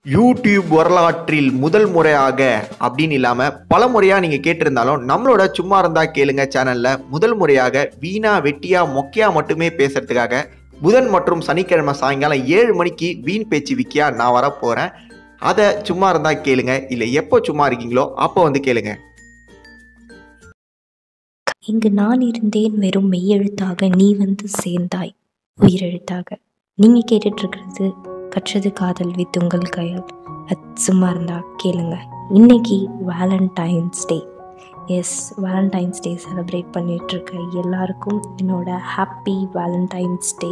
YouTube வரலாற்றில் முதல் முறையாக அப்படின்னு இல்லாமல் பல முறையாக நீங்கள் கேட்டிருந்தாலும் நம்மளோட சும்மா இருந்தா கேளுங்க சேனலில் முதல் முறையாக வீணா வெட்டியா மொக்கையா மட்டுமே பேசுறதுக்காக புதன் மற்றும் சனிக்கிழமை சாயங்காலம் ஏழு மணிக்கு வீண் பேச்சு விக்கியா நான் வர போகிறேன் அதை சும்மா இருந்தா கேளுங்க இல்லை எப்போ சும்மா இருக்கீங்களோ அப்போ வந்து கேளுங்க இங்கு நான் இருந்தேன் வெறும் மெய்யெழுத்தாக நீ வந்து சேர்ந்தாய் உயிரெழுத்தாக நீங்கள் கேட்டுட்ருக்கிறது கற்றது காதல் வித் உங்கள் கையால் அது சும்மா இருந்தா கேளுங்க இன்னைக்கு Valentine's Day yes Valentine's Day celebrate பண்ணிகிட்ருக்க எல்லாருக்கும் என்னோட ஹாப்பி வேலண்டைன்ஸ் டே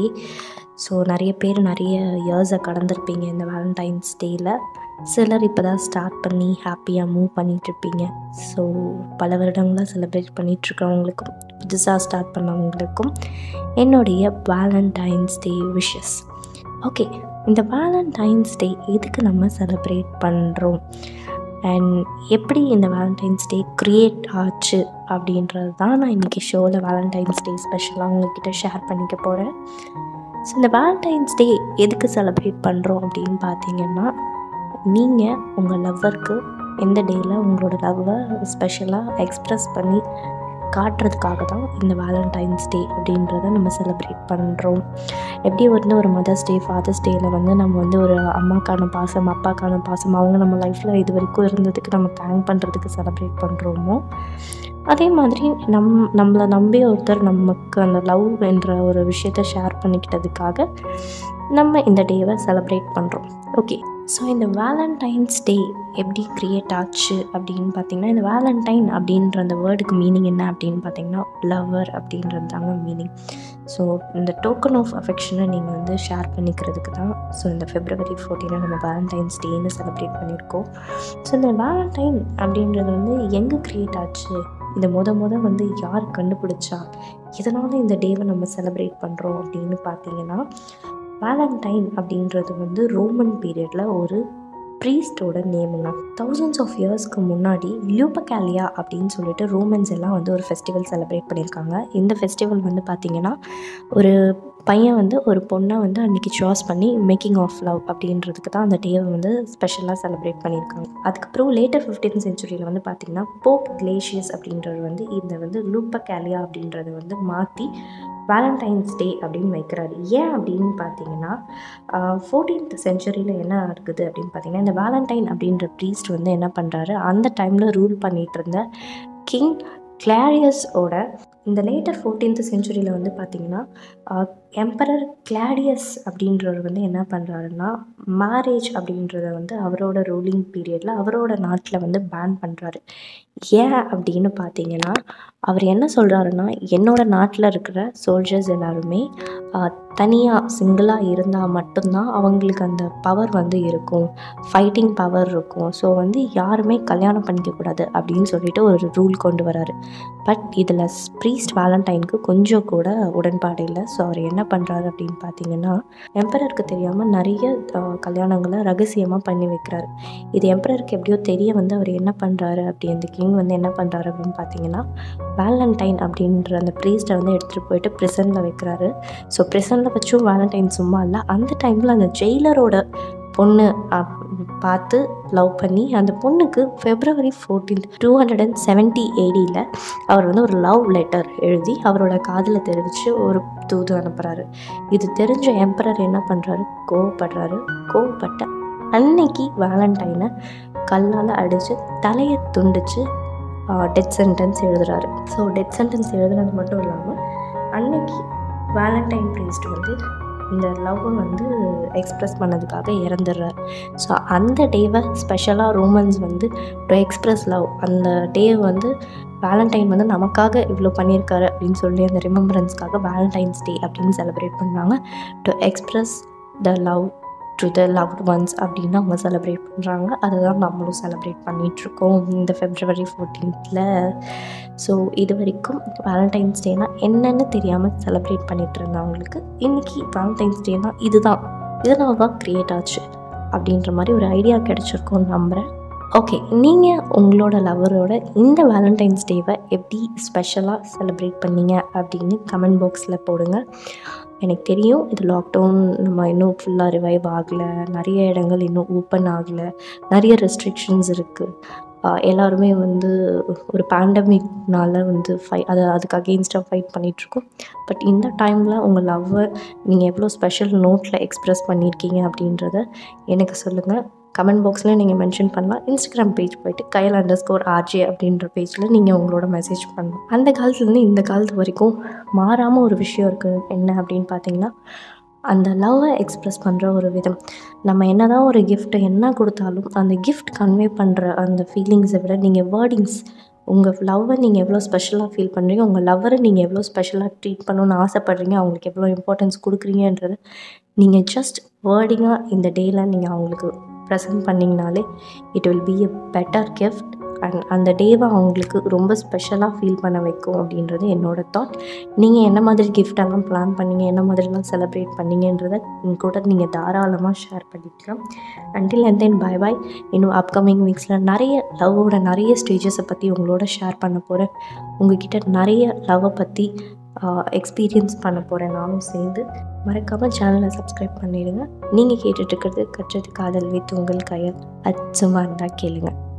ஸோ நிறைய பேர் நிறைய இயர்ஸை கடந்திருப்பீங்க இந்த வேலண்டைன்ஸ் டேயில் சிலர் இப்போ தான் ஸ்டார்ட் பண்ணி ஹாப்பியாக மூவ் பண்ணிகிட்ருப்பீங்க ஸோ பல வருடங்களாக செலிப்ரேட் பண்ணிகிட்ருக்கிறவங்களுக்கும் புதுசாக ஸ்டார்ட் பண்ணவங்களுக்கும் என்னுடைய வேலண்டைன்ஸ் டே விஷஸ் ஓகே இந்த வேலண்டைன்ஸ் டே எதுக்கு நம்ம செலிப்ரேட் பண்ணுறோம் அண்ட் எப்படி இந்த வேலண்டைன்ஸ் டே க்ரியேட் ஆச்சு அப்படின்றது தான் நான் இன்றைக்கி ஷோவில் வேலண்டைன்ஸ் டே ஸ்பெஷலாக உங்ககிட்ட ஷேர் பண்ணிக்க போகிறேன் ஸோ இந்த வேலண்டைன்ஸ் டே எதுக்கு செலிப்ரேட் பண்ணுறோம் அப்படின்னு பார்த்தீங்கன்னா நீங்கள் உங்கள் லவ்வருக்கு எந்த டேயில் உங்களோட லவ்வை ஸ்பெஷலாக எக்ஸ்ப்ரெஸ் பண்ணி காட்டுறதுக்காக தான் இந்த வேலண்டைன்ஸ் டே அப்படின்றத நம்ம செலிப்ரேட் பண்ணுறோம் எப்படி வந்து ஒரு மதர்ஸ் டே ஃபாதர்ஸ் டேயில் வந்து நம்ம வந்து ஒரு அம்மாக்கான பாசம் அப்பாக்கான பாசம் அவங்க நம்ம லைஃப்பில் இது வரைக்கும் இருந்ததுக்கு நம்ம தேங்க் பண்ணுறதுக்கு செலிப்ரேட் பண்ணுறோமோ அதே மாதிரி நம் நம்மளை நம்பி ஒருத்தர் நமக்கு அந்த லவ் என்ற ஒரு விஷயத்தை ஷேர் பண்ணிக்கிட்டதுக்காக நம்ம இந்த டேவை செலிப்ரேட் பண்ணுறோம் ஓகே ஸோ இந்த வேலண்டைன்ஸ் டே எப்படி க்ரியேட் ஆச்சு அப்படின்னு பார்த்தீங்கன்னா இந்த வேலண்டைன் அப்படின்ற அந்த வேர்டுக்கு மீனிங் என்ன அப்படின்னு பார்த்தீங்கன்னா லவ்வர் அப்படின்றது தாங்க மீனிங் ஸோ இந்த டோக்கன் ஆஃப் அஃபெக்ஷனை நீங்கள் வந்து ஷேர் பண்ணிக்கிறதுக்கு தான் ஸோ இந்த ஃபெப்ரவரி ஃபோர்டீனை நம்ம வேலண்டைன்ஸ் டேன்னு செலிப்ரேட் பண்ணியிருக்கோம் ஸோ இந்த வேலண்டைன் அப்படின்றது வந்து எங்கே க்ரியேட் ஆச்சு இதை முத முத வந்து யார் கண்டுபிடிச்சா இதனால் இந்த டேவை நம்ம செலிப்ரேட் பண்ணுறோம் அப்படின்னு பார்த்தீங்கன்னா வேலண்டைன் அப்படின்றது வந்து ரோமன் பீரியடில் ஒரு ப்ரீஸ்டோட நேமுங்க தௌசண்ட்ஸ் ஆஃப் இயர்ஸ்க்கு முன்னாடி லியூபகேலியா அப்படின்னு சொல்லிட்டு ரோமன்ஸ் எல்லாம் வந்து ஒரு ஃபெஸ்டிவல் செலிப்ரேட் பண்ணியிருக்காங்க இந்த ஃபெஸ்டிவல் வந்து பார்த்திங்கன்னா ஒரு பையன் வந்து ஒரு பொண்ணை வந்து அன்றைக்கி சாய்ஸ் பண்ணி மேக்கிங் ஆஃப் லவ் அப்படின்றதுக்கு தான் அந்த டேவை வந்து ஸ்பெஷலாக செலிப்ரேட் பண்ணியிருக்காங்க அதுக்கப்புறம் லேட்டர் ஃபிஃப்டீன் செஞ்சுரியில் வந்து பார்த்திங்கன்னா போப் கிளேஷியஸ் அப்படின்றது வந்து இந்த வந்து லூப்பகேலியா அப்படின்றத வந்து மாற்றி வேலண்டைன்ஸ் டே அப்படின்னு வைக்கிறாரு ஏன் அப்படின்னு பார்த்தீங்கன்னா ஃபோர்டீன்த் செஞ்சுரியில் என்ன இருக்குது அப்படின்னு பார்த்தீங்கன்னா இந்த வேலண்டைன் அப்படின்ற ப்ரீஸ்ட் வந்து என்ன பண்ணுறாரு அந்த டைமில் ரூல் பண்ணிகிட்டு இருந்த கிங் கிளாரியஸோட இந்த லேட்டர் ஃபோர்டீன்த் செஞ்சுரியில் வந்து பார்த்திங்கன்னா எம்பரர் கிளாடியஸ் அப்படின்றவர் வந்து என்ன பண்ணுறாருன்னா மேரேஜ் அப்படின்றத வந்து அவரோட ரூலிங் பீரியடில் அவரோட நாட்டில் வந்து பேன் பண்ணுறாரு ஏன் அப்படின்னு பார்த்தீங்கன்னா அவர் என்ன சொல்கிறாருன்னா என்னோடய நாட்டில் இருக்கிற சோல்ஜர்ஸ் எல்லாருமே தனியாக சிங்கிளாக இருந்தால் மட்டும்தான் அவங்களுக்கு அந்த பவர் வந்து இருக்கும் ஃபைட்டிங் பவர் இருக்கும் ஸோ வந்து யாருமே கல்யாணம் பண்ணிக்கக்கூடாது அப்படின்னு சொல்லிட்டு ஒரு ரூல் கொண்டு வராரு பட் இதில் ப்ரீஸ்ட் வேலண்டைனுக்கு கொஞ்சம் கூட உடன்பாடு இல்லை ஸோ அவர் என்ன பண்ணுறாரு அப்படின்னு பார்த்தீங்கன்னா எம்பரருக்கு தெரியாமல் நிறைய கல்யாணங்களை ரகசியமாக பண்ணி வைக்கிறாரு இது எம்பரருக்கு எப்படியோ தெரிய வந்து அவர் என்ன பண்ணுறாரு அப்படி அந்த கிங் வந்து என்ன பண்ணுறாரு அப்படின்னு பார்த்தீங்கன்னா வேலண்டைன் அப்படின்ற அந்த ப்ரீஸ்ட்டை வந்து எடுத்துகிட்டு போயிட்டு ப்ரிசனில் வைக்கிறாரு ஸோ ப்ரிசனில் வச்சும் வேலண்டைன் சும்மா இல்லை அந்த டைமில் அந்த ஜெயிலரோட பொண்ணு பார்த்து லவ் பண்ணி அந்த பொண்ணுக்கு February fourteen two hundred and seventy ஏடியில் அவர் வந்து ஒரு லவ் லெட்டர் எழுதி அவரோட காதில் தெரிவித்து ஒரு தூது அனுப்புகிறாரு இது தெரிஞ்ச எம்பரர் என்ன பண்ணுறாரு கோவப்படுறாரு கோவப்பட்ட அன்னைக்கு வேலண்டைனை கல்லால் அடித்து தலையை துண்டிச்சு டெத் சென்டென்ஸ் எழுதுகிறாரு ஸோ டெத் சென்டென்ஸ் எழுதுனது மட்டும் இல்லாமல் அன்னைக்கு வேலண்டைன் ப்ரீஸ்ட் வந்து இந்த லவ்வை வந்து எக்ஸ்ப்ரெஸ் பண்ணதுக்காக இறந்துடுறார் ஸோ அந்த டேவை ஸ்பெஷலாக ரோமன்ஸ் வந்து டு எக்ஸ்ப்ரெஸ் லவ் அந்த டே வந்து வேலண்டைன் வந்து நமக்காக இவ்வளோ பண்ணியிருக்காரு அப்படின்னு சொல்லி அந்த ரிமெம்பரன்ஸ்க்காக வேலண்டைன்ஸ் டே அப்படின்னு செலிப்ரேட் பண்ணாங்க to express the love to the loved ones அப்படின்னு அவங்க செலிப்ரேட் பண்ணுறாங்க அதுதான் நம்மளும் செலிப்ரேட் பண்ணிகிட்ருக்கோம் இந்த ஃபெப்ரவரி ஃபோர்டீன்த்தில் ஸோ இது வரைக்கும் வேலண்டைன்ஸ் டேனால் என்னென்னு தெரியாமல் செலிப்ரேட் பண்ணிகிட்டு இருந்தவங்களுக்கு இன்றைக்கி வேலண்டைன்ஸ் டேனால் இதுதான் இதனால தான் க்ரியேட் ஆச்சு அப்படின்ற மாதிரி ஒரு ஐடியா கிடச்சிருக்கோன்னு நம்புகிறேன் ஓகே நீங்கள் உங்களோட லவரோட இந்த வேலண்டைன்ஸ் டேவை எப்படி ஸ்பெஷலாக செலிப்ரேட் பண்ணீங்க அப்படின்னு கமெண்ட் பாக்ஸில் போடுங்க எனக்கு தெரியும் இது லாக்டவுன் நம்ம இன்னும் ஃபுல்லாக ரிவைவ் ஆகலை நிறைய இடங்கள் இன்னும் ஓப்பன் ஆகலை நிறைய ரெஸ்ட்ரிக்ஷன்ஸ் இருக்குது எல்லாருமே வந்து ஒரு பேண்டமிக்னால வந்து ஃபை அதை அதுக்கு அகெயின்ஸ்டாக ஃபைட் பண்ணிகிட்ருக்கோம் பட் இந்த டைமில் உங்கள் லவ்வை நீங்கள் எவ்வளோ ஸ்பெஷல் நோட்டில் எக்ஸ்ப்ரெஸ் பண்ணியிருக்கீங்க அப்படின்றத எனக்கு சொல்லுங்கள் கமெண்ட் பாக்ஸில் நீங்கள் மென்ஷன் பண்ணலாம் இன்ஸ்டாகிராம் பேஜ் போயிட்டு கையில் அண்டர் ஸ்கோர் ஆர்ஜே அப்படின்ற பேஜில் நீங்கள் உங்களோட மெசேஜ் பண்ணலாம் அந்த காலத்துலேருந்து இந்த காலத்து வரைக்கும் மாறாமல் ஒரு விஷயம் இருக்குது என்ன அப்படின்னு பார்த்தீங்கன்னா அந்த லவ்வை எக்ஸ்ப்ரெஸ் பண்ணுற ஒரு விதம் நம்ம என்ன தான் ஒரு கிஃப்ட்டை என்ன கொடுத்தாலும் அந்த கிஃப்ட் கன்வே பண்ணுற அந்த ஃபீலிங்ஸை விட நீங்கள் வேர்டிங்ஸ் உங்கள் லவ்வை நீங்கள் எவ்வளோ ஸ்பெஷலாக ஃபீல் பண்ணுறீங்க உங்கள் லவ்வரை நீங்கள் எவ்வளோ ஸ்பெஷலாக ட்ரீட் பண்ணணும்னு ஆசைப்பட்றீங்க அவங்களுக்கு எவ்வளோ இம்பார்ட்டன்ஸ் கொடுக்குறீங்கன்றது நீங்கள் ஜஸ்ட் வேர்டிங்காக இந்த டேயில் நீங்கள் அவங்களுக்கு ப்ரெசென்ட் பண்ணிங்கனாலே it will be a better gift and அந்த டேவை அவங்களுக்கு ரொம்ப ஸ்பெஷலாக ஃபீல் பண்ண வைக்கும் அப்படின்றது என்னோடய தாட் நீங்கள் என்ன மாதிரி கிஃப்டெல்லாம் பிளான் பண்ணீங்க என்ன மாதிரிலாம் செலிப்ரேட் பண்ணீங்கன்றதை என் கூட நீங்கள் தாராளமாக ஷேர் பண்ணிக்கலாம் until and then bye bye இன்னும் அப்கமிங் வீக்ஸில் நிறைய லவ்வோட நிறைய ஸ்டேஜஸை பற்றி உங்களோட ஷேர் பண்ண போகிறேன் உங்ககிட்ட நிறைய லவ்வை பற்றி எக்ஸ்பீரியன்ஸ் பண்ண போகிறேன் நானும் சேர்ந்து மறக்காமல் சேனலை சப்ஸ்கிரைப் பண்ணிடுங்க நீங்கள் கேட்டுட்ருக்கிறது கற்றது காதல் வைத்து உங்கள் கையில் அது சும்மா இருந்தால் கேளுங்கள்